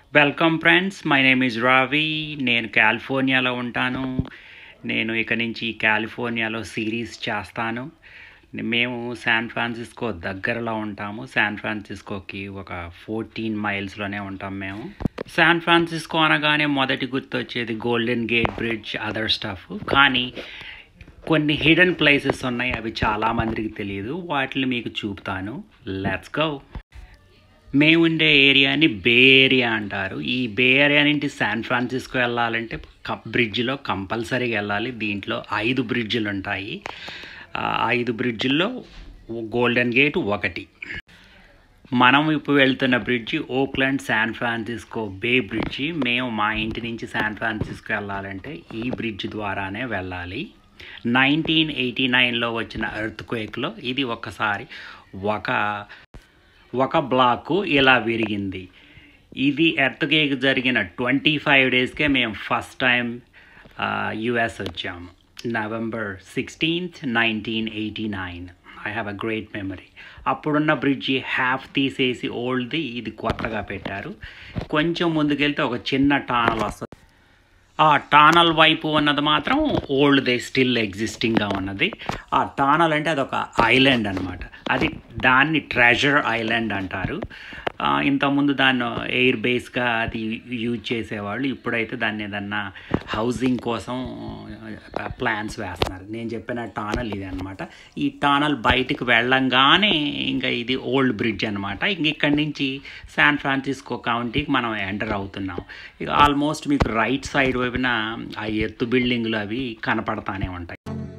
welcome friends my name is Ravi నేను కాలిఫోర్నియాలో ఉంటాను నేను ఇక నుంచి కాలిఫోర్నియాలో సిరీస్ చేస్తాను మేము శాన్ ఫ్రాన్సిస్కో దగ్గరలో ఉంటాము శాన్ ఫ్రాన్సిస్కోకి ఒక ఫోర్టీన్ మైల్స్లోనే ఉంటాం మేము శాన్ ఫ్రాన్సిస్కో అనగానే మొదటి గుర్తు వచ్చేది Golden Gate Bridge other stuff కానీ కొన్ని హిడెన్ ప్లేసెస్ ఉన్నాయి అవి చాలామందికి తెలియదు వాటిని మీకు చూపుతాను లెట్స్ గో మేము ఉండే ఏరియాని బే ఏరియా అంటారు ఈ బే ఏరియా నుండి శాన్ ఫ్రాన్సిస్కో వెళ్ళాలంటే బ్రిడ్జ్లో కంపల్సరీగా వెళ్ళాలి దీంట్లో ఐదు బ్రిడ్జిలు ఉంటాయి ఆ ఐదు బ్రిడ్జిల్లో గోల్డెన్ గేట్ ఒకటి మనం ఇప్పుడు వెళ్తున్న bridge Oakland San Francisco Bay Bridge మేము మా ఇంటి నుంచి శాన్ ఫ్రాన్సిస్కో వెళ్ళాలంటే ఈ బ్రిడ్జ్ ద్వారానే వెళ్ళాలి నైన్టీన్ ఎయిటీ నైన్లో వచ్చిన ఎర్త్ క్వేక్లో ఇది ఒకసారి ఒక ఒక బ్లాకు ఇలా విరిగింది ఇది ఎర్త్ కేక్ జరిగిన ట్వంటీ ఫైవ్ డేస్కే మేము ఫస్ట్ టైం యుఎస్ వచ్చాము November sixteenth nineteen eighty nine I have a great memory అప్పుడున్న బ్రిడ్జి హ్యాఫ్ తీసేసి ఓల్డ్ది ఇది కొత్తగా పెట్టారు కొంచెం ముందుకెళ్తే ఒక చిన్న టానల్ వస్తుంది ఆ టానల్ వైపు ఉన్నది మాత్రం ఓల్డ్దే స్టిల్ ఎగ్జిస్టింగ్గా ఉన్నది ఆ టానల్ అంటే అదొక ఐలాండ్ అనమాట అది దాన్ని ట్రెజర్ ఐలాండ్ అంటారు ఇంతకుముందు దాన్ని ఎయిర్ బేస్గా అది యూజ్ చేసేవాళ్ళు ఇప్పుడైతే దాన్ని ఏదన్నా హౌసింగ్ కోసం ప్లాన్స్ వేస్తున్నారు నేను చెప్పిన టానల్ ఇది అనమాట ఈ టానల్ బయటికి వెళ్ళంగానే ఇంకా ఇది ఓల్డ్ బ్రిడ్జ్ అనమాట ఇంక ఇక్కడి నుంచి శాన్ ఫ్రాన్సిస్కో కౌంటీకి మనం ఎంటర్ అవుతున్నాం ఇక ఆల్మోస్ట్ మీకు రైట్ సైడ్ వైపున ఆ ఎత్తు బిల్డింగ్లు అవి కనపడతానే ఉంటాయి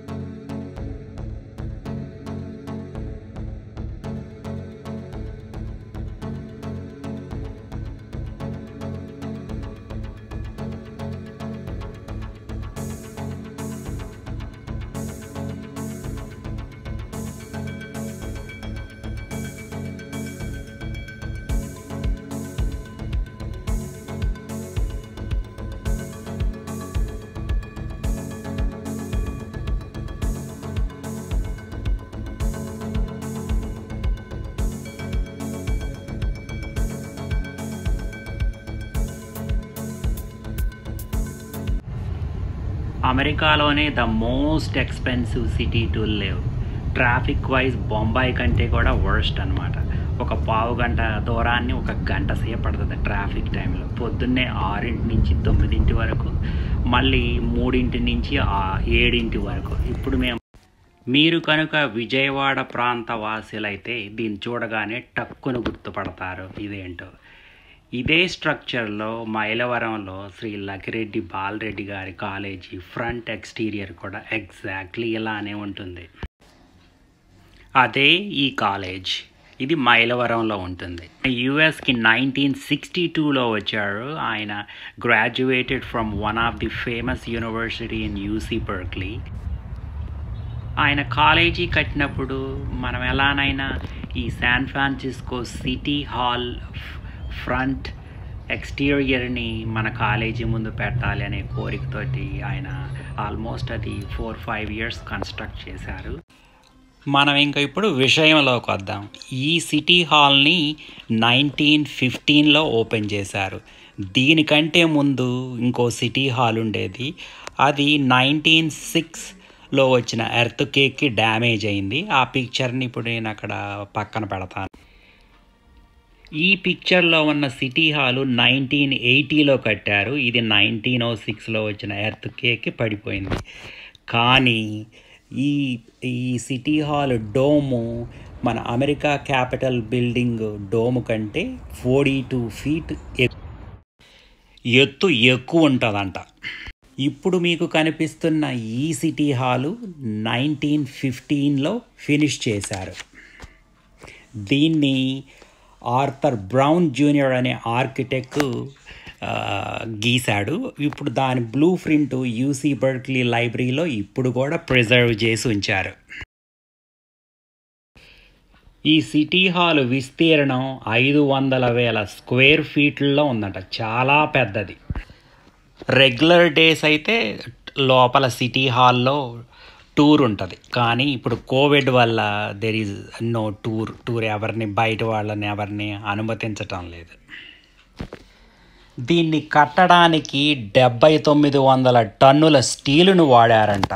అమెరికాలోనే the most expensive city to live traffic wise Bombay కంటే కూడా వర్స్ట్ అనమాట ఒక పావు గంట దూరాన్ని ఒక గంట సేపు పడుతుంది ట్రాఫిక్ టైంలో పొద్దున్నే ఆరింటి నుంచి తొమ్మిదింటి వరకు మళ్ళీ మూడింటి నుంచి ఏడింటి వరకు ఇప్పుడు మేము మీరు కనుక విజయవాడ ప్రాంత వాసులైతే దీన్ని చూడగానే టక్కును గుర్తుపడతారు ఇదేంటో ఇదే స్ట్రక్చర్లో మైలవరంలో శ్రీ లకిరెడ్డి బాలరెడ్డి గారి కాలేజీ ఫ్రంట్ ఎక్స్టీరియర్ కూడా ఎగ్జాక్ట్లీ ఇలానే ఉంటుంది అదే ఈ కాలేజ్ ఇది మైలవరంలో ఉంటుంది యుఎస్కి నైన్టీన్ సిక్స్టీ టూలో వచ్చారు ఆయన graduated from one of the famous university in UC Berkeley ఆయన కాలేజీ కట్టినప్పుడు మనం ఎలానైనా ఈ San Francisco city hall front ఎక్స్టీరియర్ని మన కాలేజీ ముందు పెట్టాలి అనే కోరికతోటి ఆయన ఆల్మోస్ట్ అది ఫోర్ ఫైవ్ ఇయర్స్ కన్స్ట్రక్ట్ చేశారు మనం ఇంకా ఇప్పుడు విషయంలోకి వద్దాం ఈ సిటీ హాల్ని నైన్టీన్ ఫిఫ్టీన్లో ఓపెన్ చేశారు దీనికంటే ముందు ఇంకో సిటీ హాల్ ఉండేది అది నైన్టీన్ సిక్స్లో వచ్చిన ఎర్త్ కేక్కి డ్యామేజ్ అయింది ఆ పిక్చర్ని ఇప్పుడు నేను అక్కడ పక్కన పెడతాను ఈ పిక్చర్లో ఉన్న సిటీ హాలు నైన్టీన్ ఎయిటీలో కట్టారు ఇది నైన్టీన్ ఓ సిక్స్లో వచ్చిన ఎర్త్ కేక్కి పడిపోయింది కానీ ఈ ఈ సిటీ హాల్ డోము మన అమెరికా క్యాపిటల్ బిల్డింగ్ డోము కంటే ఫోర్టీ టూ ఫీట్ ఎత్తు ఎక్కువ ఉంటుందంట ఇప్పుడు మీకు కనిపిస్తున్న ఈ సిటీ హాలు నైన్టీన్ ఫిఫ్టీన్లో ఫినిష్ చేశారు దీన్ని ఆర్థర్ బ్రౌన్ జూనియర్ అనే ఆర్కిటెక్ట్ గీశాడు ఇప్పుడు దాని బ్లూ ప్రింట్ యూసీ బర్క్లీ లైబ్రరీలో ఇప్పుడు కూడా ప్రిజర్వ్ చేసి ఉంచారు ఈ సిటీ హాల్ విస్తీర్ణం ఐదు వందల వేల స్క్వేర్ ఫీట్లలో ఉందంట చాలా పెద్దది రెగ్యులర్ డేస్ అయితే లోపల సిటీ హాల్లో టూర్ ఉంటుంది కానీ ఇప్పుడు కోవిడ్ వల్ల there is no tour tour ఎవరిని బయట వాళ్ళని ఎవరిని అనుమతించటం లేదు దీన్ని కట్టడానికి డెబ్బై తొమ్మిది వందల టన్నుల స్టీలును వాడారంట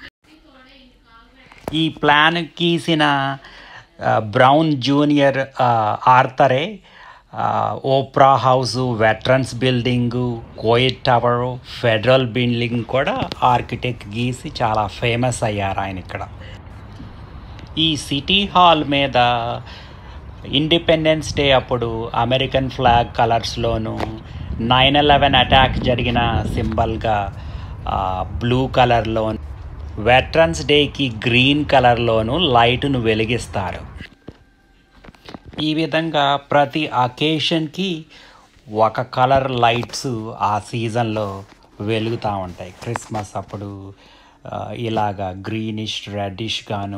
ఈ ప్లాన్ గీసిన ఆ, బ్రౌన్ జూనియర్ ఆ, ఆర్థరే ఆ, opera house veterans building Coit Tower federal building కూడా ఆర్కిటెక్ట్ గీసి చాలా ఫేమస్ అయ్యారు ఆయన ఇక్కడ ఈ సిటీ హాల్ మీద ఇండిపెండెన్స్ డే అప్పుడు అమెరికన్ ఫ్లాగ్ కలర్స్లోను నైన్ ఎలెవెన్ అటాక్ జరిగిన సింబల్గా బ్లూ కలర్లో వెటరన్స్ డేకి గ్రీన్ కలర్లోను లైటును వెలిగిస్తారు ఈ విధంగా ప్రతి అకేషన్కి ఒక కలర్ లైట్స్ ఆ సీజన్లో వెలుగుతూ ఉంటాయి క్రిస్మస్ అప్పుడు ఆ, ఇలాగా గ్రీనిష్ రెడ్డిష్ గాను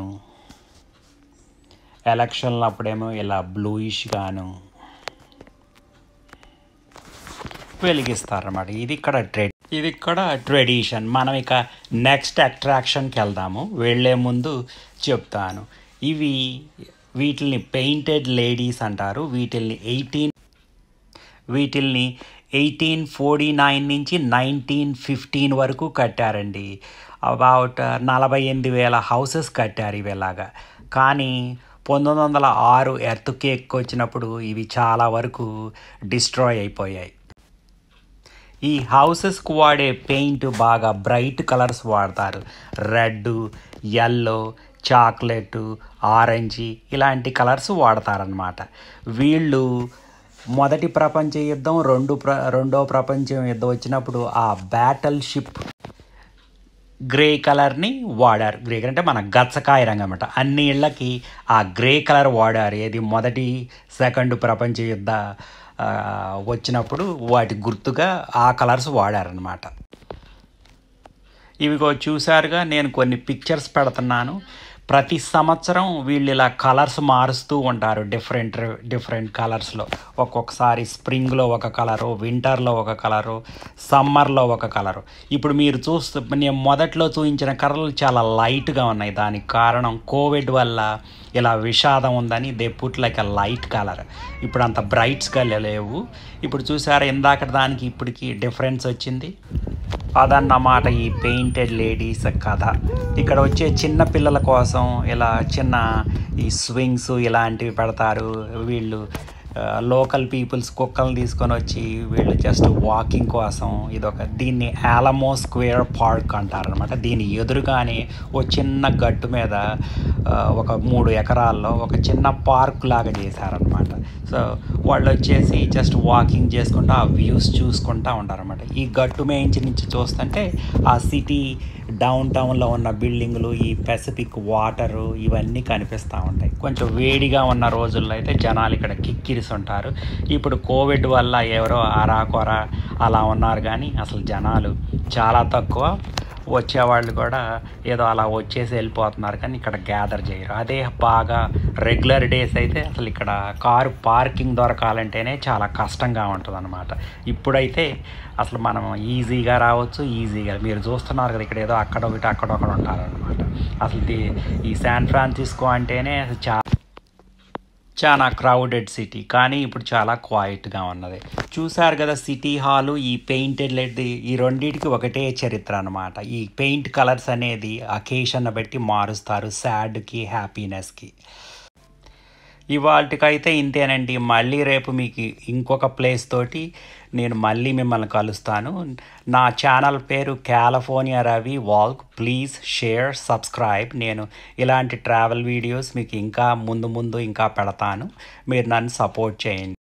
ఎలక్షన్లు అప్పుడేమో ఇలా బ్లూయిష్ గాను వెలిగిస్తారన్నమాట ఇది ఇక్కడ ట్రెడ్ ఇది ఇక్కడ ట్రెడిషన్ మనం ఇక నెక్స్ట్ అట్రాక్షన్కి వెళ్దాము వెళ్ళే ముందు చెప్తాను ఇవి వీటిల్ని పెయింటెడ్ లేడీస్ అంటారు వీటిల్ని ఎయిటీన్ వీటిల్ని ఎయిటీన్ ఫోర్టీ నైన్ నుంచి నైన్టీన్ ఫిఫ్టీన్ వరకు కట్టారండి అబౌట్ నలభై ఎనిమిది వేల హౌసెస్ కట్టారు ఇవి ఇలాగా కానీ పంతొమ్మిది వందల ఆరు ఎర్త్ కేక్ వచ్చినప్పుడు ఇవి చాలా వరకు డిస్ట్రాయ్ అయిపోయాయి ఈ హౌసెస్కి వాడే పెయింట్ బాగా బ్రైట్ కలర్స్ వాడతారు రెడ్ ఎల్లో చాక్లెట్ ఆరెంజ్ ఇలాంటి కలర్స్ వాడతారనమాట వీళ్ళు మొదటి ప్రపంచ యుద్ధం రెండు ప్ర రెండో ప్రపంచ యుద్ధం వచ్చినప్పుడు ఆ బ్యాటల్ షిప్ గ్రే కలర్ని వాడారు గ్రే కలర్ అంటే మన గచ్చకాయ రంగు అనమాట అన్ని ఇళ్ళకి ఆ గ్రే కలర్ వాడారు ఏది మొదటి సెకండ్ ప్రపంచ యుద్ధ ఆ, వచ్చినప్పుడు వాటి గుర్తుగా ఆ కలర్స్ వాడారనమాట ఇవిగో చూసారుగా నేను కొన్ని పిక్చర్స్ పెడుతున్నాను ప్రతి సంవత్సరం వీళ్ళు ఇలా కలర్స్ మారుస్తూ ఉంటారు డిఫరెంట్ డిఫరెంట్ కలర్స్లో ఒక్కొక్కసారి స్ప్రింగ్లో ఒక కలరు వింటర్లో ఒక కలరు సమ్మర్లో ఒక కలరు ఇప్పుడు మీరు చూస్తూ నేను మొదట్లో చూపించిన కలర్లు చాలా లైట్గా ఉన్నాయి దానికి కారణం కోవిడ్ వల్ల ఇలా విషాదం ఉందని they put like a light colour ఇప్పుడు అంత బ్రైట్స్గా లేవు ఇప్పుడు చూసారా ఇందాక దానికి ఇప్పటికి డిఫరెన్స్ వచ్చింది అదన్నమాట ఈ పెయింటెడ్ లేడీస్ కథ ఇక్కడ వచ్చే చిన్న పిల్లల కోసం ఇలా చిన్న ఈ స్వింగ్స్ ఇలాంటివి పెడతారు వీళ్ళు లోకల్ పీపుల్స్ కుక్కలు తీసుకొని వచ్చి వీళ్ళు జస్ట్ వాకింగ్ కోసం ఇదొక దీన్ని ఆలమో స్క్వేర్ పార్క్ అంటారనమాట దీని ఎదురుగానే ఓ చిన్న గట్టు మీద ఆ, ఒక మూడు ఎకరాల్లో ఒక చిన్న పార్క్ లాగా చేశారనమాట సో వాళ్ళు వచ్చేసి జస్ట్ వాకింగ్ చేసుకుంటూ ఆ వ్యూస్ చూసుకుంటూ ఉంటారనమాట ఈ గట్టు మేంచి నుంచి చూస్తుంటే ఆ సిటీ డౌన్ టౌన్లో ఉన్న బిల్డింగులు ఈ పెసిఫిక్ వాటరు ఇవన్నీ కనిపిస్తూ ఉంటాయి కొంచెం వేడిగా ఉన్న రోజుల్లో అయితే జనాలు ఇక్కడ కిక్కిరిసి ఉంటారు ఇప్పుడు కోవిడ్ వల్ల ఎవరో అరాకొర అలా ఉన్నారు కానీ అసలు జనాలు చాలా తక్కువ వచ్చేవాళ్ళు కూడా ఏదో అలా వచ్చేసి వెళ్ళిపోతున్నారు కానీ ఇక్కడ గ్యాదర్ చేయరు అదే బాగా రెగ్యులర్ డేస్ అయితే అసలు ఇక్కడ కారు పార్కింగ్ దొరకాలంటేనే చాలా కష్టంగా ఉంటుంది అనమాట ఇప్పుడైతే అసలు మనం ఈజీగా రావచ్చు ఈజీగా మీరు చూస్తున్నారు కదా ఇక్కడ ఏదో అక్కడ ఒకటి అక్కడ ఒకటి ఉంటారనమాట అసలు ఇది ఈ శాన్ ఫ్రాన్సిస్కో అంటేనే అసలు చాలా చాలా క్రౌడెడ్ సిటీ కానీ ఇప్పుడు చాలా క్వైట్గా ఉన్నది చూశారు కదా సిటీ హాలు ఈ పెయింటెడ్ లెడ్ ఈ రెండింటికి ఒకటే చరిత్ర అనమాట ఈ పెయింట్ కలర్స్ అనేది అకేషన్ బట్టి మారుస్తారు సాడ్కి హ్యాపీనెస్కి ఇవాళకైతే ఇంతేనండి మళ్ళీ రేపు మీకు ఇంకొక ప్లేస్ తోటి నేను మళ్ళీ మిమ్మల్ని కలుస్తాను నా ఛానల్ పేరు California Ravi walk please share subscribe నేను ఇలాంటి ట్రావెల్ వీడియోస్ మీకు ఇంకా ముందు ముందు ఇంకా పెడతాను మీరు నన్ను సపోర్ట్ చేయండి